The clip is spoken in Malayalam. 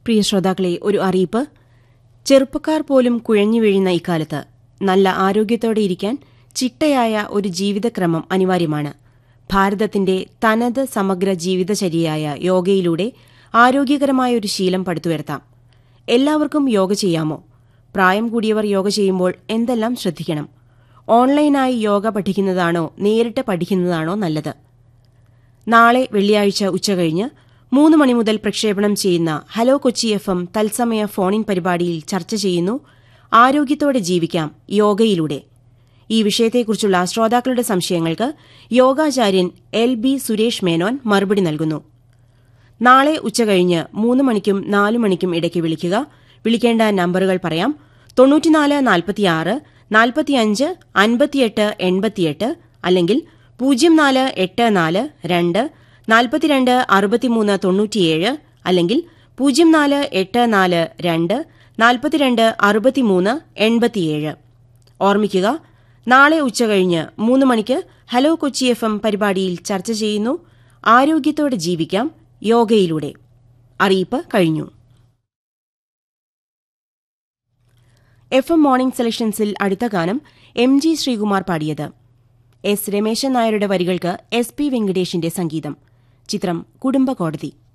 പ്രിയ ശ്രോതാക്കളെ ഒരു അറിയിപ്പ് ചെറുപ്പക്കാർ പോലും കുഴഞ്ഞു വീഴുന്ന ഇക്കാലത്ത് നല്ല ആരോഗ്യത്തോടെ ഇരിക്കാൻ ചിട്ടയായ ഒരു ജീവിതക്രമം അനിവാര്യമാണ് ഭാരതത്തിന്റെ തനത് സമഗ്ര ജീവിതചര്യയായ യോഗയിലൂടെ ആരോഗ്യകരമായ ഒരു ശീലം പടുത്തുയർത്താം എല്ലാവർക്കും യോഗ ചെയ്യാമോ പ്രായം കൂടിയവർ യോഗ ചെയ്യുമ്പോൾ എന്തെല്ലാം ശ്രദ്ധിക്കണം ഓൺലൈനായി യോഗ പഠിക്കുന്നതാണോ നേരിട്ട് പഠിക്കുന്നതാണോ നല്ലത് നാളെ വെള്ളിയാഴ്ച ഉച്ചകഴിഞ്ഞ് മൂന്ന് മണി മുതൽ പ്രക്ഷേപണം ചെയ്യുന്ന ഹലോ കൊച്ചി എഫ് എം തത്സമയ ഫോണിൻ പരിപാടിയിൽ ചർച്ച ചെയ്യുന്നു ആരോഗ്യത്തോടെ ജീവിക്കാം യോഗയിലൂടെ ഈ വിഷയത്തെക്കുറിച്ചുള്ള ശ്രോതാക്കളുടെ സംശയങ്ങൾക്ക് യോഗാചാര്യൻ എൽ ബി സുരേഷ് മേനോൻ മറുപടി നൽകുന്നു നാളെ ഉച്ചകഴിഞ്ഞ് മൂന്ന് മണിക്കും നാലു മണിക്കും ഇടയ്ക്ക് വിളിക്കുക വിളിക്കേണ്ട നമ്പറുകൾ പറയാം തൊണ്ണൂറ്റിനാല് നാൽപ്പത്തിയാറ് നാൽപ്പത്തിയഞ്ച് അൻപത്തിയെട്ട് എൺപത്തിയെട്ട് അല്ലെങ്കിൽ പൂജ്യം നാല് എട്ട് നാല് രണ്ട് നാൽപ്പത്തിരണ്ട് അറുപത്തിമൂന്ന് തൊണ്ണൂറ്റിയേഴ് അല്ലെങ്കിൽ പൂജ്യം നാല് എട്ട് നാല് രണ്ട് നാൽപ്പത്തിരണ്ട് അറുപത്തിമൂന്ന് എൺപത്തിയേഴ് ഓർമ്മിക്കുക നാളെ ഉച്ചകഴിഞ്ഞ് മൂന്ന് മണിക്ക് ഹലോ കൊച്ചി എഫ് എം പരിപാടിയിൽ ചർച്ച ചെയ്യുന്നു ആരോഗ്യത്തോടെ ജീവിക്കാം യോഗയിലൂടെ അറിയിപ്പ് കഴിഞ്ഞു എഫ് എം മോർണിംഗ് സെലക്ഷൻസിൽ അടുത്ത ഗാനം എം ജി ശ്രീകുമാർ പാടിയത് എസ് രമേശൻ നായരുടെ വരികൾക്ക് എസ് പി വെങ്കടേഷിന്റെ സംഗീതം ചിത്രം കുടുംബ കോടതി